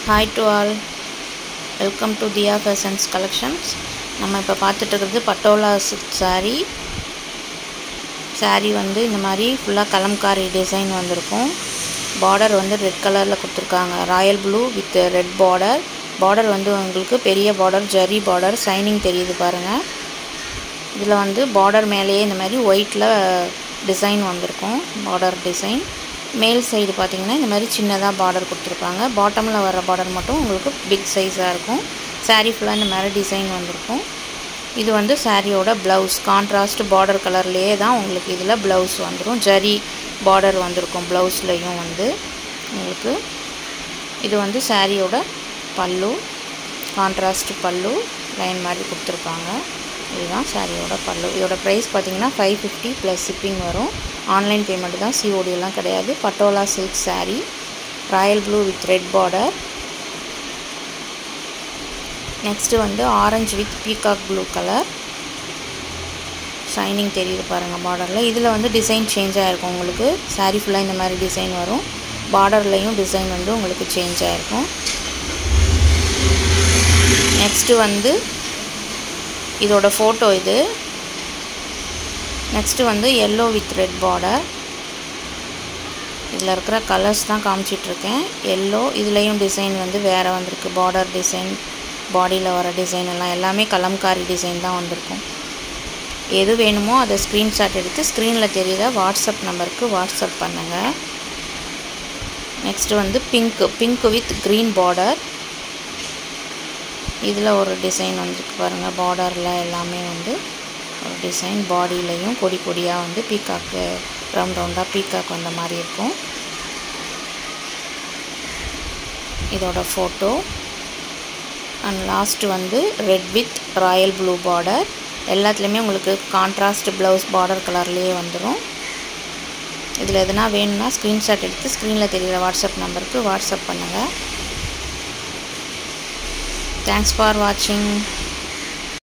hi to all welcome to Diya fashions collections நம்ம இப்போ பார்த்துட்டு இருக்கிறது பட்டோலா சில்க் saree saree வந்து இந்த மாதிரி ஃபுல்லாக கலம்காரி டிசைன் வந்திருக்கும் பார்டர் வந்து ரெட் கலரில் கொடுத்துருக்காங்க royal blue with red border border வந்து உங்களுக்கு பெரிய பார்டர் ஜரி பார்டர் ஷைனிங் தெரியுது பாருங்கள் இதில் வந்து பார்டர் மேலேயே இந்த மாதிரி ஒயிட்டில் டிசைன் வந்திருக்கும் பார்டர் டிசைன் மேல் சைடு பார்த்தீங்கன்னா இந்த மாதிரி சின்னதாக பார்டர் கொடுத்துருப்பாங்க பாட்டமில் வர பார்டர் மட்டும் உங்களுக்கு பிக் சைஸாக இருக்கும் saree ஃபுல்லாக இந்த மாதிரி டிசைன் வந்திருக்கும் இது வந்து சாரியோட ப்ளவுஸ் கான்ட்ராஸ்ட் பார்டர் கலர்லேயே தான் உங்களுக்கு இதில் ப்ளவுஸ் வந்துடும் ஜரி பார்டர் வந்திருக்கும் ப்ளவுஸ்லேயும் வந்து உங்களுக்கு இது வந்து சாரியோட பல்லு கான்ட்ராஸ்ட் பல்லு லைன் மாதிரி கொடுத்துருப்பாங்க இதுதான் சாரியோட பல்லு இதோட ப்ரைஸ் பார்த்தீங்கன்னா ஃபைவ் ஃபிஃப்டி ப்ளஸ் ஷிப்பிங் வரும் ஆன்லைன் பேமெண்ட் தான் சிஓடி எல்லாம் கிடையாது Patola silk saree royal blue with red border next வந்து orange with peacock blue colour shining தெரியுது பாருங்கள் பார்டரில் இதில் வந்து டிசைன் சேஞ்ச் ஆகிருக்கும் உங்களுக்கு saree ஃபுல்லாக இந்த மாதிரி டிசைன் வரும் பார்டர்லேயும் டிசைன் வந்து உங்களுக்கு சேஞ்ச் ஆகிருக்கும் நெக்ஸ்ட்டு வந்து இதோட ஃபோட்டோ இது நெக்ஸ்ட்டு வந்து எல்லோ வித் ரெட் பார்டர் இதில் இருக்கிற கலர்ஸ் தான் காமிச்சிட்ருக்கேன் எல்லோ இதுலேயும் டிசைன் வந்து வேறு வந்திருக்கு பார்டர் டிசைன் பாடியில் வர டிசைன் எல்லாம் எல்லாமே கலம்காரி டிசைன் தான் வந்திருக்கும் எது வேணுமோ அதை ஸ்க்ரீன்ஷாட் எடுத்து ஸ்க்ரீனில் தெரியுற வாட்ஸ்அப் நம்பருக்கு வாட்ஸ்அப் பண்ணுங்கள் நெக்ஸ்ட்டு வந்து pink pink with green border இதில் ஒரு டிசைன் வந்துருக்கு பாருங்கள் பார்டரில் எல்லாமே வந்து ஒரு டிசைன் பாடியிலையும் கொடி கொடியாக வந்து பீக்காக்கு ரவுண்ட் ரவுண்டாக பீக்காக் வந்த மாதிரி இருக்கும் இதோட ஃபோட்டோ அண்ட் லாஸ்ட்டு வந்து red with royal blue border எல்லாத்துலேயுமே உங்களுக்கு கான்ட்ராஸ்ட் ப்ளவுஸ் பார்டர் கலர்லேயே வந்துடும் இதில் எதுனா வேணும்னா ஸ்க்ரீன்ஷாட் எடுத்து ஸ்க்ரீனில் தெரிகிற வாட்ஸ்அப் நம்பருக்கு வாட்ஸ்அப் பண்ணுங்கள் தேங்க்ஸ் ஃபார் வாட்சிங்